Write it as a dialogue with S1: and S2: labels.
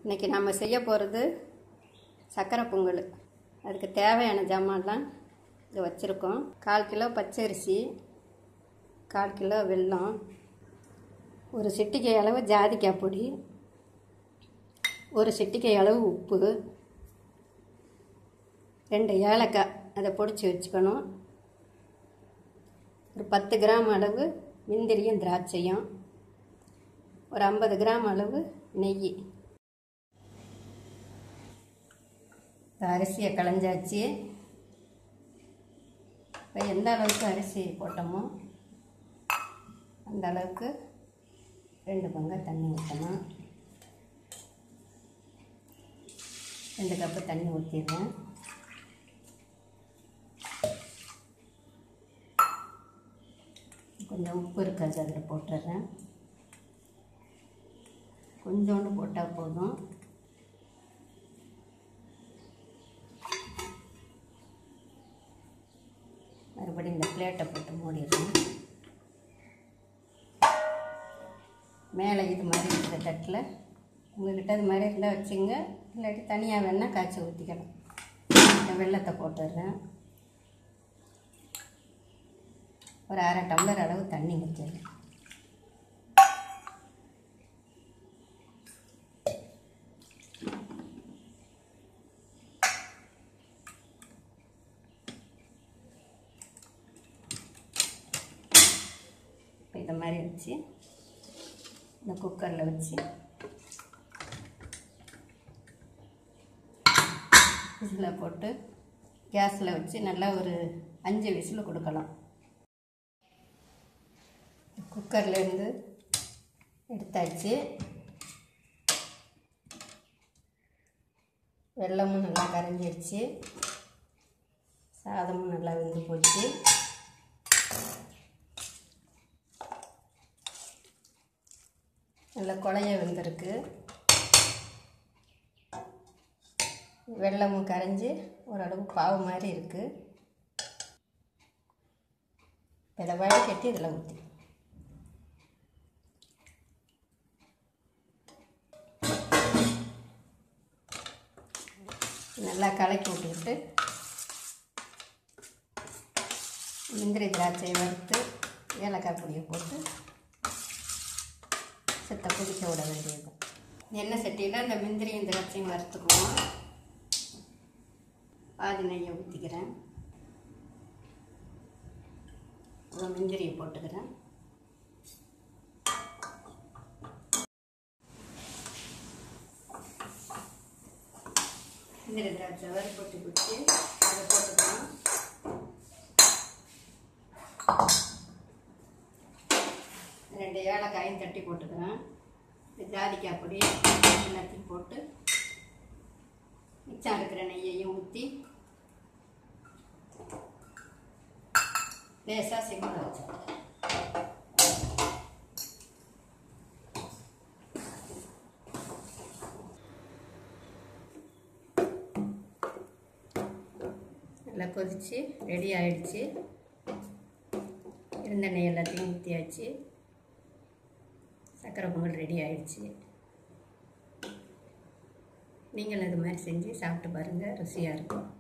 S1: இன்றைக்கி நம்ம செய்ய போகிறது சக்கரை பொங்கல் அதுக்கு தேவையான ஜாமான்லாம் இது வச்சுருக்கோம் கால் கிலோ பச்சரிசி கால் கிலோ வெல்லம் ஒரு சிட்டிகை அளவு ஜாதிக்காய் பொடி ஒரு சிட்டிகை அளவு உப்பு ரெண்டு ஏலக்காய் அதை பொடிச்சு வச்சுக்கணும் ஒரு பத்து கிராம் அளவு முந்திரியும் திராட்சையும் ஒரு ஐம்பது கிராம் அளவு நெய் இந்த அரிசியை களைஞ்சாச்சு இப்போ எந்த அளவுக்கு அரிசி போட்டோமோ அந்த அளவுக்கு ரெண்டு பங்கு தண்ணி ஊற்றணும் ரெண்டு கப்பு தண்ணி ஊற்றிடுறேன் கொஞ்சம் உப்பு இருக்காது அதில் போட்டுடுறேன் கொஞ்சோண்டு போட்டால் போதும் மறுபடியும் இந்த பிளேட்டை போட்டு மூடிடுறேன் மேலே இது மாதிரி இருக்கிற தட்டில் உங்கள்கிட்ட இது மாதிரி இருந்தால் வச்சுங்க இல்லாட்டி தனியாக வேணால் காய்ச்சி ஊற்றிக்கலாம் இந்த வெள்ளத்தை போட்டுடுறேன் ஒரு அரை டம்ளர் அளவு தண்ணி ஊற்றிடுறேன் இதை மாதிரி வச்சு இந்த குக்கரில் வச்சு விசில் போட்டு கேஸில் வச்சு நல்லா ஒரு அஞ்சு விசில் கொடுக்கலாம் குக்கர்லேருந்து எடுத்தாச்சு வெள்ளமும் நல்லா கரைஞ்சிருச்சு சாதமும் நல்லா வெந்து போச்சு நல்லா குழைய வெந்திருக்கு வெள்ளமும் கரைஞ்சி ஓரளவு பாவு மாதிரி இருக்குது இதை வடிகட்டி இதில் ஊற்றி நல்லா கலக்கி விட்டுக்கிட்டு முந்திரி திராட்சை வறுத்து ஏலக்காய் பொடியை போட்டு செத்த கொதிக்க விட வேண்டியது எண்ணெய் சட்டியில் இந்த முந்திரியும் திராட்சையும் வறுத்துக்குவோம் பாதி நெய்யை ஊற்றிக்கிறேன் அப்புறம் முந்திரியை போட்டுக்கிறேன் முந்திரி திராட்சை வறுப்பட்டு பிடிச்சி அதை போட்டுக்கலாம் ரெண்டு ஏலக்காயும் தட்டி போட்டுக்கிறேன் ஜாதிக்காய் பொடி எல்லாத்தையும் போட்டு மிச்சம் இருக்கிற நெய்யையும் ஊற்றி லேசாக சிம்மில் வச்சோம் நல்லா கொதித்து ரெடி ஆயிடுச்சு இருந்த நெய் எல்லாத்தையும் ஊற்றியாச்சு சக்கரை பொங்கல் ரெடி ஆயிடுச்சு நீங்கள் இது மாதிரி செஞ்சு சாப்பிட்டு பாருங்கள் ருசியாக இருக்கும்